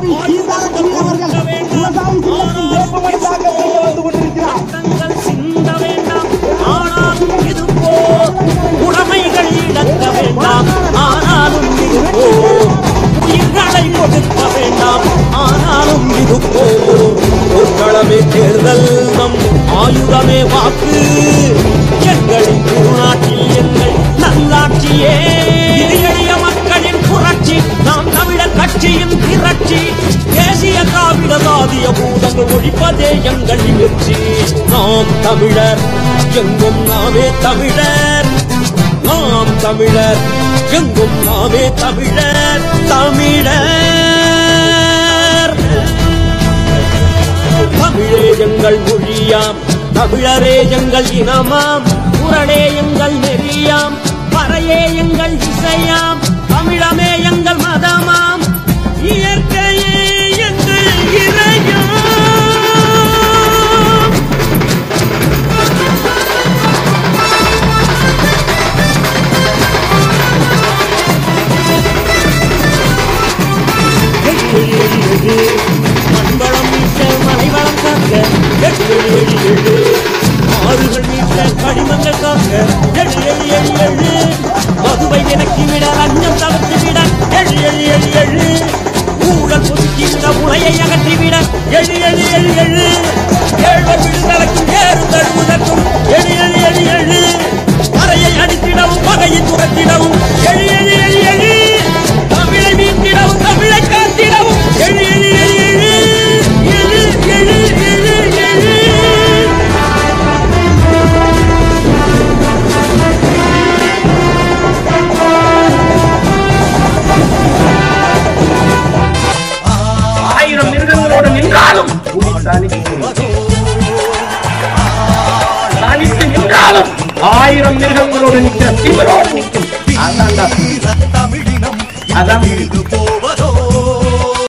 ரத்தங்கள் சிந்த வேண்டாம் ஆனால் இது போர் உடைமைகள் இழக்க வேண்டாம் ஆனாலும் இது போர் உயிர்களை கொடுக்க வேண்டாம் ஆனாலும் இது போர் போர்க்களமே தேர்தல் நம் ஆயுதமே வாக்கு எங்களின் திருநாட்டில் எங்கள் நல்லாட்சியே இது எளிய மக்களின் புரட்சி நாம் தமிழர் கட்சியின் திரட்சி தேசிய காவிட சாதிய பூதங்கள் ஒழிப்பதே எங்களின் வெற்றி நாம் தமிழர் எங்கும் நாமே தமிழர் நாம் தமிழர் எங்கும் நாமே தமிழர் தமிழர் தமிழே எங்கள் மொழியாம் தமிழரே எங்கள் இனமாம் குரலே எங்கள் நெறியாம் பறையே எங்கள் இசையாம் தமிழமே எங்கள் மதமாம் இயற்கையே எங்கள் இறையாம் மண்வளம் மீட்ட மலைவளம் காக்க எட்டு ஏழு ஏழு ஆறுகள் மீட்ட கடிமங்கள் காக்க எட்டு ஏழு ஏழு ஏழு மதுவை விலக்கி விட லஞ்சம் தவிர்த்து விட ஏழு ஏழு ஏழு ஏழு ஊழல் ஒதுக்கி விட உலையை அகற்றி விட ஏழு ஏழு ஏழு ஏழு ஏழ்வர் விடுதலைக்கும் ஏறு தழுவுதற்கும் ஏழு ஏழு ஏழு ஏழு அறையை அடித்திடவும் பகையை துரத்திடவும் ஏழு ஏழு ஏழு ஏழு தமிழை மீட்டிடவும் தமிழை காத்திடவும் எழு எழு எழு எழு எழு எழு எழு எழு ஆயிரம் மிருகங்களோடு நின்றாலும் புலி தனித்து தனித்து நின்றாலும் ஆயிரம் மிருகங்களோடு நிற்கிற திமிரோடு நிற்கும் அதான்டா தமிழினம் அதான் இது போல்